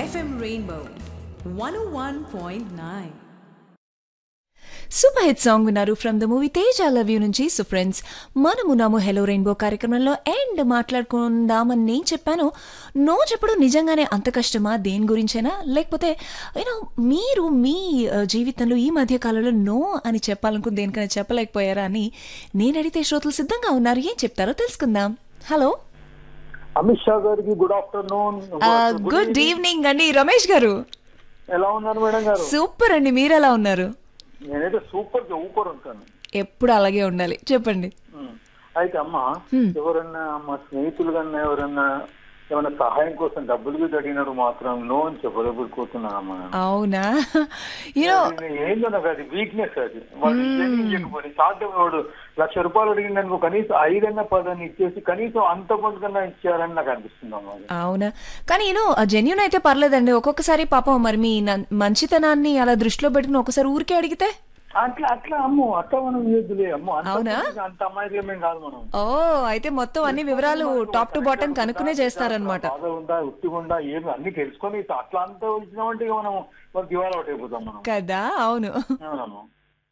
FM Rainbow 101.9. Super hit song విన్నారు from the movie Tej I love you నుంచి so friends మనము నాము hello rainbow కార్యక్రమంలో ఎండ్ మాట్లాడుకుందామని నేను చెప్పాను నో చెప్పడం నిజంగానే అంత కష్టమా దేని గురించైనా లేకపోతే యూనో మీరు మీ ఆ, జీవితంలో ఈ మధ్య కాలంలో నో అని చెప్పాలనుకుని దేనికైనా చెప్పలేకపోయారా అని నేను అడిగితే శ్రోతలు సిద్ధంగా ఉన్నారు ఏం చెప్తారో తెలుసుకుందాం హలో అమిత్ షా గారికి గుడ్ ఆఫ్టర్నూన్ గుడ్ ఈవినింగ్ అండి రమేష్ గారు ఎలా ఉన్నారు మేడం గారు సూపర్ అండి మీరు ఎలా ఉన్నారు నేనైతే సూపర్ గా ఊపర్ ఉంటాను ఎప్పుడు అలాగే ఉండాలి చెప్పండి ఉమ్. అయితే అమ్మ ఎవరన్నా మా స్నేహితులు కన్నా ఎవరన్నా ఏమైనా సహాయం కోసం డబ్బులు కూడా అడిగినారు మాత్రం నో అని చెప్పలేకపోతున్నానమ్మా అవునా యూనో ఏందో నాకు అది వీక్నెస్ అది వాడు ఇయ్యని ఇయ్యకపోయి సాధ్యం వాడు లక్ష రూపాయలు అడిగింది అనుకో కనీసం ఐదన్నా పదని ఇచ్చేసి కనీసం అంత కొంతకన్నా ఇచ్చేయాలని నాకు అనిపిస్తుంది అమ్మా అది. అవునా కానీ నేను జెన్యున్ అయితే పర్లేదండి ఒక్కొక్కసారి పాపం మరి మీ న- మంచితనాన్ని అలా దృష్టిలో పెట్టుకుని ఒకసారి ఊరికే అడిగితే అట్లా అట్లా అమ్ము అట్లా మనం చేయొద్దులే అమ్ము అంత అవునా? అంత అమాయకమేం కాదు మనం ఓ అయితే మొత్తం అన్ని వివరాలు టాప్ టు బాటం కనుక్కునే చేస్తారనమాట బాధ ఉందా ఉత్తిగా ఉందా ఏమి అన్ని తెలుసుకొని అట్లా అంతా వచ్చినామంటే ఇక మనం మనం దివాలా ఒకటి అయిపోతాం మనం కదా అవును అవునమ్మా.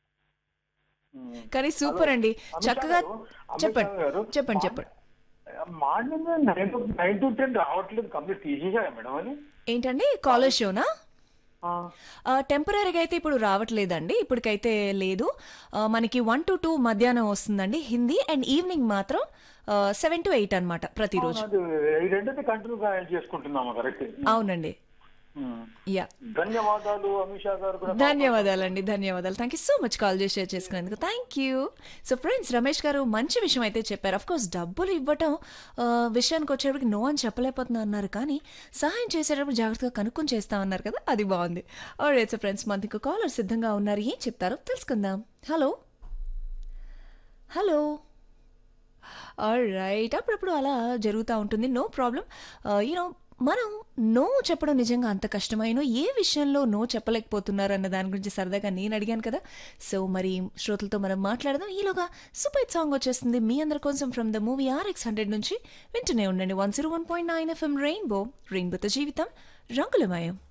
ఉమ్. కానీ సూపర్ అండి అమిత్ షా చక్కగా గారు, అమిత్ చెప్పండి షా గారు, చెప్పండి చెప్పండి morning nine to nine to ten రావట్లేదు కంప్లీట్ తీసేసారా మేడం అది ఏంటండి కాలేజ్ షోనా ఆ, టెంపరీగా అయితే ఇప్పుడు రావట్లేదండి ఇప్పటికైతే లేదు ఆ, మనకి వన్ టు టూ మధ్యాహ్నం వస్తుందండి హిందీ అండ్ ఈవినింగ్ మాత్రం సెవెన్ టు ఎయిట్ అనమాట ప్రతిరోజు అది ఈ రెండైతే కంటిన్యూ చేసుకుంటున్నాము కరెక్ట్ అవునండి యా ధన్యవాదాలు అమిత్ షా గారు కూడా ధన్యవాదాలండి ధన్యవాదాలు thank you so much call చేసి షేర్ చేసుకునేందుకు thank you so friends Ramesh గారు మంచి విషయం అయితే చెప్పారు అఫ్ కోర్స్ డబ్బులు ఇవ్వటం ఆ, విషయానికి వచ్చేటప్పటికి నో అని చెప్పలేకపోతున్నా అన్నారు కానీ సహాయం చేసేటప్పుడు జాగ్రత్తగా కనుక్కొని చేస్తామన్నారు కదా అది బాగుంది ఆల్రైట్ సో ఫ్రెండ్స్ మనకి కాలర్ సిద్ధంగా ఉన్నారు ఏం చెప్తారో తెలుసుకుందాం హలో హలో రైట్ అప్పుడప్పుడు అలా జరుగుతూ ఉంటుంది నో ప్రాబ్లం యూనో మనం నో చెప్పడం నిజంగా అంత కష్టమైనో ఏ విషయంలో నో చెప్పలేకపోతున్నారు అన్న దాని గురించి సరదాగా నేను అడిగాను కదా సో మరి శ్రోతలతో మనం మాట్లాడదాం ఈలోగా సూపర్ సాంగ్ వచ్చేస్తుంది మీ అందరి కోసం from the movie RX hundred నుంచి వింటూనే ఉండండి one zero one point nine FM rainbow రెయిన్బోతో జీవితం రంగులమయం